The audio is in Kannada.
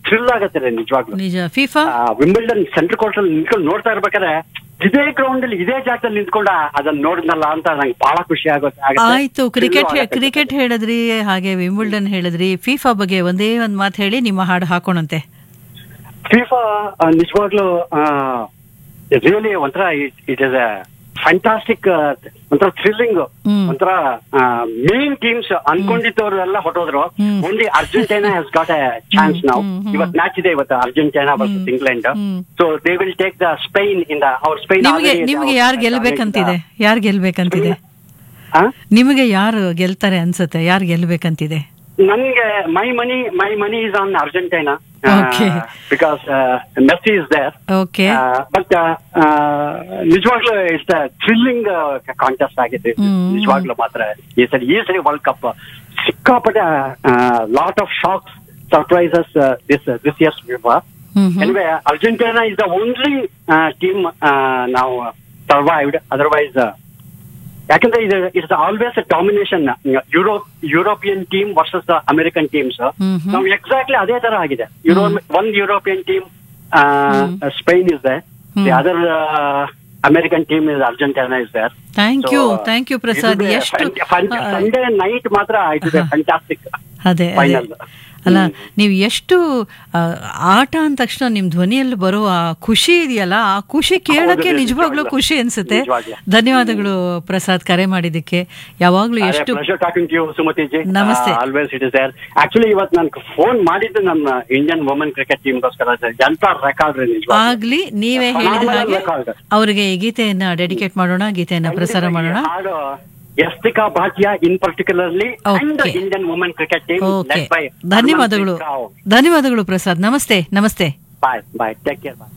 ಥ್ರಿಲ್ ಆಗತ್ತೆ ರೀ ನಿಜವಾಗ್ಲು ನಿಜ ಫಿಫಾ ವಿಂಬಲ್ಡನ್ ಸೆಂಟ್ರ್ ಕೋರ್ಟ್ ಅಲ್ಲಿ ನಿಂತ್ಕೊಂಡು ನೋಡ್ತಾ ಇರ್ಬೇಕಾದ್ರೆ ಇದೇ ಗ್ರೌಂಡ್ ಅಲ್ಲಿ ಇದೇ ಜಾಗದಲ್ಲಿ ನಿಂತ್ಕೊಂಡ ಅದನ್ನ ನೋಡಿದ್ನಲ್ಲ ಅಂತ ನಂಗೆ ಬಹಳ ಖುಷಿ ಆಗುತ್ತೆ ಆಗತ್ತೆ. ಆಯ್ತು ಕ್ರಿಕೆಟ್ ಥ್ರಿಲ್ಲು ಆಗತ್ತೆ. ಕ್ರಿಕೆಟ್ ಹೇಳಿದ್ರಿ ಹಾಗೆ ವಿಂಬಲ್ಡನ್ ಹೇಳಿದ್ರಿ ಫಿಫಾ ಬಗ್ಗೆ ಒಂದೇ ಒಂದ್ ಮಾತು ಹೇಳಿ ನಿಮ್ಮ ಹಾಡು ಹಾಕೋಣಂತೆ ಫಿಫಾ ನಿಜವಾಗ್ಲೂ ರಿಯಲಿ ಒಂಥರ ಇಟ್ ಇಸ್ ಅ ಫ್ಯಾಂಟಾಸ್ಟಿಕ್ ಒಂಥರ ಥ್ರಿಲ್ಲಿಂಗ್ ಹ್ಮ್. ಒಂಥರ ಮೇನ್ ಟೀಮ್ಸ್ ಅನ್ಕೊಂಡಿದ್ದವ್ರು ಎಲ್ಲ ಹೊಟ್ಟೋದ್ರು hmm. Only Argentina has got a chance ನಾವು ಹ್ಮ್, ಹ್ಮ್. ಇವತ್ತು ಮ್ಯಾಚ್ ಇದೆ ಇವತ್ತು Argentina versus hmm. England hmm. So they will take the Spain in the ಅವ್ರ ಸ್ಪೈನ್ ನಿಮಗೆ ನಿಮಗೆ ಯಾರು ಗೆಲ್ಬೇಕಂತಿದೆ ಯಾರು ಗೆಲ್ಬೇಕಂತಿದೆ ನಿಮಗೆ ಯಾರು ಗೆಲ್ತಾರೆ ಅನ್ಸುತ್ತೆ ಯಾರು ಗೆಲ್ಬೇಕಂತಿದೆ ನನ್ಗೆ my money my money is on Argentina Okay. Because Messi is there okay but ನಿಜವಾಗ್ಲೂ ಇಟ್ಸ್ ಥ್ರಿಲ್ಲಿಂಗ್ ಕಾಂಟೆಸ್ಟ್ ಆಗಿದೆ ಇದು. ಹ್ಮ್. ನಿಜವಾಗ್ಲೂ ಮಾತ್ರ ಈ ಸರಿ ಈ ಸರಿ ವರ್ಲ್ಡ್ ಕಪ್ ಸಿಕ್ಕಾಪಟ್ಟೆ lot of shocks surprises this this years hmm hmm. Anyway Argentina is the only team ನಾವು ಸರ್ವೈವ್ಡ್ ಅದರ್ವೈಸ್ ಯಾಕಂದ್ರೆ ಇದು it's always domination Europe European team versus the American teams hmm hmm. ನಾವು ಎಕ್ಸಾಕ್ಟ್ಲಿ ಅದೇ ತರ ಆಗಿದೆ Euro one European team Spain is there the hmm. Other American team is Argentina is there thank you thank you Prasad ಎಷ್ಟು ಆ, ಸಂಡೇ ನೈಟ್ ಮಾತ್ರ ಇಟ್ ಇಸ್ ಫ್ಯಾಂಟಾಸ್ಟಿಕ್ ಅದೇ ಅದೇ ಫೈನಲ್ ಅಲ್ಲ ನೀವು ಎಷ್ಟು ಆ, ಆಟ ಅಂದ ತಕ್ಷಣ ನಿಮ್ ಧ್ವನಿಯಲ್ಲಿ ಬರೋ ಆ ಖುಷಿ ಇದೆಯಲ್ಲ ಆ ಖುಷಿ ಕೇಳಕ್ಕೆ ಹೌದು, ನಿಜವಾಗ್ಲೂ ನಿಜವಾಗ್ಲೂ. ಖುಷಿ ಅನ್ಸುತ್ತೆ ನಿಜವಾಗ್ಲೂ. ಧನ್ಯವಾದಗಳು ಪ್ರಸಾದ್ ಕರೆ ಮಾಡಿದ್ದಕ್ಕೆ ಯಾವಾಗ್ಲೂ ಎಷ್ಟು pleasure talking to you Sumathi ji ನಮಸ್ತೆ. Always it is there actually ಇವತ್ತು ನನ್ಗೆ ಫೋನ್ ಮಾಡಿದ್ದು ನಮ್ಮ ಇಂಡಿಯನ್ ವುಮೆನ್ ಕ್ರಿಕೆಟ್ ಟೀಮ್ಗೋಸ್ಕರ ಎಂತ ರೆಕಾರ್ಡ್ ರೀ ನಿಜವಾಗ್ಲೂ ಆಗ್ಲಿ ನೀವೇ ಹೇಳಿದ phenomenal ಹಾಗೆ record. ಅವರಿಗೆ ಈ ಗೀತೆಯನ್ನ ಡೆಡಿಕೇಟ್ ಮಾಡೋಣ ಗೀತೆಯನ್ನ ಪ್ರಸಾರ ಮಾಡೋಣ ಹಾಡು ಎಸ್ತಿಕಾ Bhatia in particularly and Okay. Indian women cricket team okay ಧನ್ಯವಾದಗಳು ಧನ್ಯವಾದಗಳು ಪ್ರಸಾದ್ ನಮಸ್ತೆ ನಮಸ್ತೆ ಬಾಯ್ ಬಾಯ್ ಟೇಕ್ ಕೇರ್ ಬಾಯ್